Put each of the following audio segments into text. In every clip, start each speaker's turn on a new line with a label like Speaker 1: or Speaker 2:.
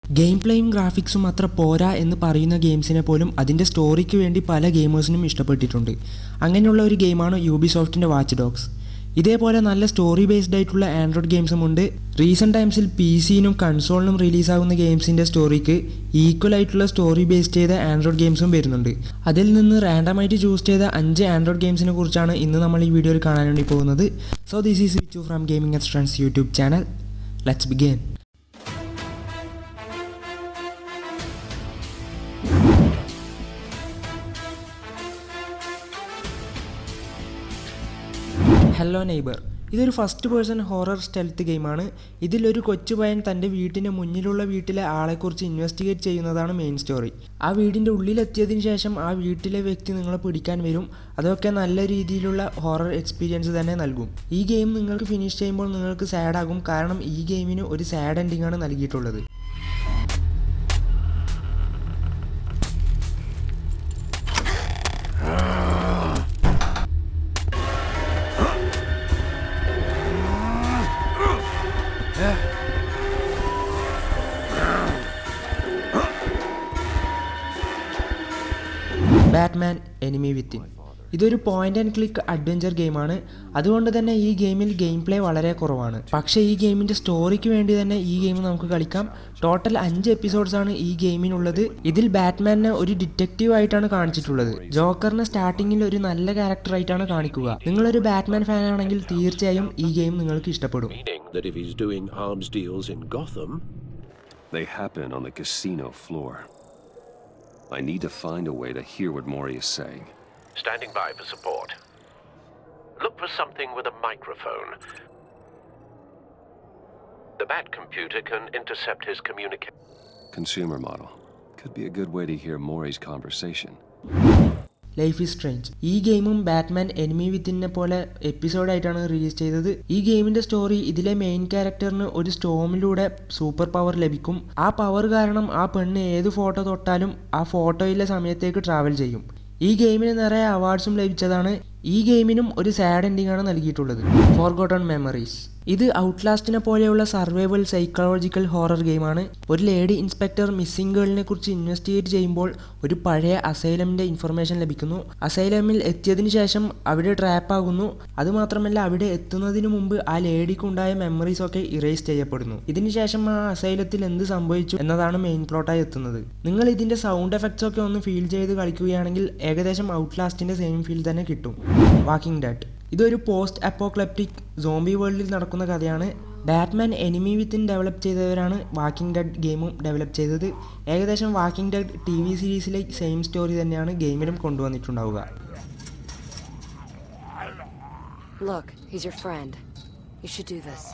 Speaker 1: Game പ്ലേയും ഗ്രാഫിക്സും അത്ര പോരാ എന്ന് പറയുന്ന ഗെയിംസിനെ പോലും അതിൻ്റെ സ്റ്റോറിക്ക് വേണ്ടി പല ഗെയിമേഴ്സിനും ഇഷ്ടപ്പെട്ടിട്ടുണ്ട് അങ്ങനെയുള്ള ഒരു ഗെയിമാണ് യൂബി സോഫ്റ്റിൻ്റെ വാച്ച് ഡോഗ്സ് ഇതേപോലെ നല്ല സ്റ്റോറി ബേസ്ഡ് ആയിട്ടുള്ള ആൻഡ്രോയിഡ് ഗെയിംസും ഉണ്ട് റീസെൻറ്റ് ടൈംസിൽ പി സിനും കൺസോളിനും റിലീസാകുന്ന ഗെയിംസിൻ്റെ സ്റ്റോറിക്ക് ഈക്വൽ ആയിട്ടുള്ള സ്റ്റോറി ബേസ്ഡ് ചെയ്ത ആൻഡ്രോയിഡ് ഗെയിംസും വരുന്നുണ്ട് അതിൽ നിന്ന് റാൻഡമായിട്ട് ചൂസ് ചെയ്ത അഞ്ച് ആൻഡ്രോയിഡ് ഗെയിംസിനെ കുറിച്ചാണ് ഇന്ന് നമ്മൾ ഈ വീഡിയോയിൽ കാണാൻ വേണ്ടി പോകുന്നത് so this is Vichu from gaming extrance YouTube channel let's begin hello neighbour ഇതൊരു ഫസ്റ്റ് പേഴ്സൺ ഹൊറർ സ്റ്റെൽത്ത് ഗെയിമാണ് ഇതിലൊരു കൊച്ചു പയ്യൻ തൻ്റെ വീട്ടിൻ്റെ മുന്നിലുള്ള വീട്ടിലെ ആളെക്കുറിച്ച് ഇൻവെസ്റ്റിഗേറ്റ് ചെയ്യുന്നതാണ് മെയിൻ സ്റ്റോറി ആ വീടിൻ്റെ ഉള്ളിലെത്തിയതിന് ശേഷം ആ വീട്ടിലെ വ്യക്തി നിങ്ങളെ പിടിക്കാൻ വരും അതൊക്കെ നല്ല രീതിയിലുള്ള ഹൊറർ എക്സ്പീരിയൻസ് തന്നെ നൽകും ഈ ഗെയിം നിങ്ങൾക്ക് ഫിനിഷ് ചെയ്യുമ്പോൾ നിങ്ങൾക്ക് സാഡ് ആകും കാരണം ഈ ഗെയിമിന് ഒരു സാഡ് എൻഡിംഗ് ആണ് നൽകിയിട്ടുള്ളത് ബാറ്റ്മാൻ എനിമി വിത്തിൻ ഇതൊരു പോയിന്റ് ആൻഡ് ക്ലിക്ക് അഡ്വഞ്ചർ ഗെയിമാണ് അതുകൊണ്ട് തന്നെ ഈ ഗെയിമിൽ ഗെയിം പ്ലേ വളരെ കുറവാണ് പക്ഷേ ഈ ഗെയിമിൻ്റെ സ്റ്റോറിക്ക് വേണ്ടി തന്നെ ഈ ഗെയിം നമുക്ക് കളിക്കാം ടോട്ടൽ അഞ്ച് എപ്പിസോഡ്സ് ആണ് ഈ ഗെയിമിനുള്ളത് ഇതിൽ ബാറ്റ്മാനെ ഒരു ഡിറ്റക്റ്റീവ് ആയിട്ടാണ് കാണിച്ചിട്ടുള്ളത് ജോക്കറിനെ സ്റ്റാർട്ടിങ്ങിൽ ഒരു നല്ല ക്യാരക്ടർ ആയിട്ടാണ് കാണിക്കുക നിങ്ങളൊരു ബാറ്റ്മാൻ ഫാൻ ആണെങ്കിൽ തീർച്ചയായും ഈ ഗെയിം നിങ്ങൾക്ക് ഇഷ്ടപ്പെടും
Speaker 2: Meaning that if he's doing arms deals in Gotham,
Speaker 3: They happen on the casino floor. I need to find a way to hear what Maury is saying.
Speaker 2: standing by for support. Look for something with a microphone. The Bat computer can intercept his communication.
Speaker 3: Consumer model. Could be a good way to hear Maury's conversation.
Speaker 1: Life is strange ഈ ഗെയിമും Batman enemy വിത്തിനെ പോലെ എപ്പിസോഡായിട്ടാണ് release ചെയ്തത് ഈ ഗെയിമിന്റെ story ഇതിലെ main ക്യാരക്ടറിന് ഒരു സ്റ്റോമിലൂടെ super power ലഭിക്കും ആ പവർ കാരണം ആ പെണ്ണ് ഏത് ഫോട്ടോ തൊട്ടാലും ആ ഫോട്ടോയിലെ സമയത്തേക്ക് ട്രാവൽ ചെയ്യും ഈ ഗെയിമിന് നിറയെ അവാർഡ്സും ലഭിച്ചതാണ് ഈ ഗെയിമിനും ഒരു സാഡ് എൻഡിംഗ് ആണ് നൽകിയിട്ടുള്ളത് ഫോർഗോട്ടൺ മെമ്മറീസ് ഇത് ഔട്ട്ലാസ്റ്റിനെ പോലെയുള്ള സർവൈവൽ സൈക്കോളജിക്കൽ ഹൊറർ ഗെയിമാണ് ഒരു ലേഡി ഇൻസ്പെക്ടർ മിസ്സിംഗ് ഗേളിനെ കുറിച്ച് ഇൻവെസ്റ്റിഗേറ്റ് ചെയ്യുമ്പോൾ ഒരു പഴയ അസൈലമിന്റെ ഇൻഫർമേഷൻ ലഭിക്കുന്നു അസൈലമിൽ എത്തിയതിനു ശേഷം അവിടെ ട്രാപ്പ് ആകുന്നു അതുമാത്രമല്ല അവിടെ എത്തുന്നതിന് മുമ്പ് ആ ലേഡിക്കുണ്ടായ മെമ്മറീസ് ഒക്കെ ഇറേസ് ചെയ്യപ്പെടുന്നു ഇതിനുശേഷം ആ അസൈലത്തിൽ എന്ത് സംഭവിച്ചു എന്നതാണ് മെയിൻ പ്ലോട്ടായി എത്തുന്നത് നിങ്ങൾ ഇതിന്റെ സൗണ്ട് എഫക്ട്സ് ഒക്കെ ഒന്ന് ഫീൽ ചെയ്ത് കളിക്കുകയാണെങ്കിൽ ഏകദേശം ഔട്ട്ലാസ്റ്റിന്റെ സെയിം ഫീൽ തന്നെ കിട്ടും വാക്കിംഗ് ഡെഡ് ഇതൊരു പോസ്റ്റ് അപ്പോക്ലപ്റ്റിക് സോംബി വേൾഡിൽ നടക്കുന്ന കഥയാണ് ബാറ്റ്മാൻ എനിമി വിത്തിൻ ഡെവലപ്പ് ചെയ്തവരാണ് വാക്കിംഗ് ഡെഡ് ഗെയിമും ഡെവലപ്പ് ചെയ്തത് ഏകദേശം വാക്കിംഗ് ഡെഡ് ടി വി സീരീസിലെ സെയിം സ്റ്റോറി തന്നെയാണ് ഗെയിമിലും കൊണ്ടുവന്നിട്ടുണ്ടാവുക
Speaker 4: Look, he's your friend. You should do this.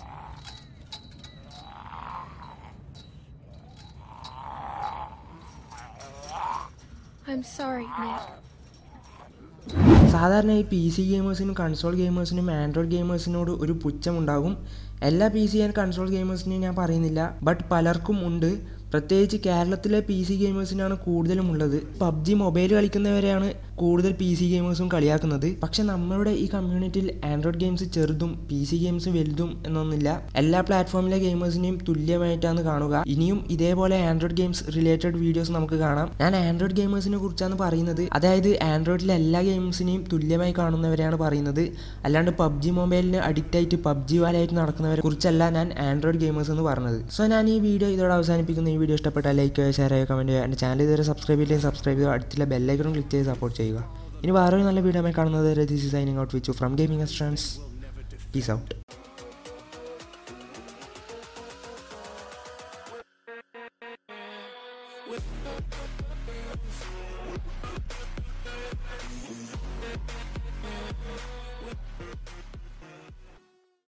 Speaker 5: I'm sorry, Nick.
Speaker 1: സാധാരണ ഈ പി സി ഗെയിമേഴ്സിനും കൺസോൾ ഗെയിമേഴ്സിനും ആൻഡ്രോയിഡ് ഗെയിമേഴ്സിനോട് ഒരു പുച്ഛമുണ്ടാകും എല്ലാ പി സി ആൻഡ് കൺസോൾ ഗെയിമേഴ്സിനെയും ഞാൻ പറയുന്നില്ല ബട്ട് പലർക്കും ഉണ്ട് പ്രത്യേകിച്ച് കേരളത്തിലെ പി സി ഗെയിമേഴ്സിനാണ് കൂടുതലും ഉള്ളത് പബ്ജി മൊബൈൽ കളിക്കുന്നവരെയാണ് കൂടുതൽ പി സി ഗെയിമേഴ്സും കളിയാക്കുന്നത് പക്ഷെ നമ്മളുടെ ഈ കമ്മ്യൂണിറ്റിയിൽ ആൻഡ്രോയിഡ് ഗെയിംസ് ചെറുതും പി സി ഗെയിംസ് വലുതും എന്നൊന്നുമില്ല എല്ലാ പ്ലാറ്റ്ഫോമിലെ ഗെയിമേഴ്സിനെയും തുല്യമായിട്ടാണ് കാണുക ഇനിയും ഇതേപോലെ ആൻഡ്രോയിഡ് ഗെയിംസ് റിലേറ്റഡ് വീഡിയോസ് നമുക്ക് കാണാം ഞാൻ ആൻഡ്രോയിഡ് ഗെയിമേഴ്സിനെ കുറിച്ചാണ് പറയുന്നത് അതായത് ആൻഡ്രോയിഡിലെ എല്ലാ ഗെയിംസിനെയും തുല്യമായി കാണുന്നവരെയാണ് പറയുന്നത് അല്ലാണ്ട് പബ്ജി മൊബൈലിന് അഡിക്റ്റ് ആയിട്ട് പബ്ജി വാലായിട്ട് നടക്കുന്നവരെ കുറിച്ചല്ല ഞാൻ ആൻഡ്രോയിഡ് ഗെയിമേഴ്സ് എന്ന് പറഞ്ഞത് സോ ഞാൻ ഈ വീഡിയോ ഇതോടെ അവസാനിപ്പിക്കുന്ന ഈ വീഡിയോ ഇഷ്ടപ്പെട്ടാൽ ലൈക്ക് ചെയ്യുക ഷെയർ ചെയ്യുക കമൻറ്റ് ചെയ്യുക എൻ്റെ ചാനൽ ഇതുവരെ സബ്സ്ക്രൈബ് ചെയ്യില്ലെങ്കിൽ സബ്സ്ക്രൈബ് ചെയ്യുക അടുത്തുള്ള ബെല്ലൈക്കൺ ക്ലിക്ക് ചെയ്ത് സപ്പോർട്ട് ചെയ്യുക ഇനി വേറൊരു നല്ല വീഡിയോ കാണുന്നത് വരെ this is signing out Vichu from gaming strance peace out
Speaker 6: With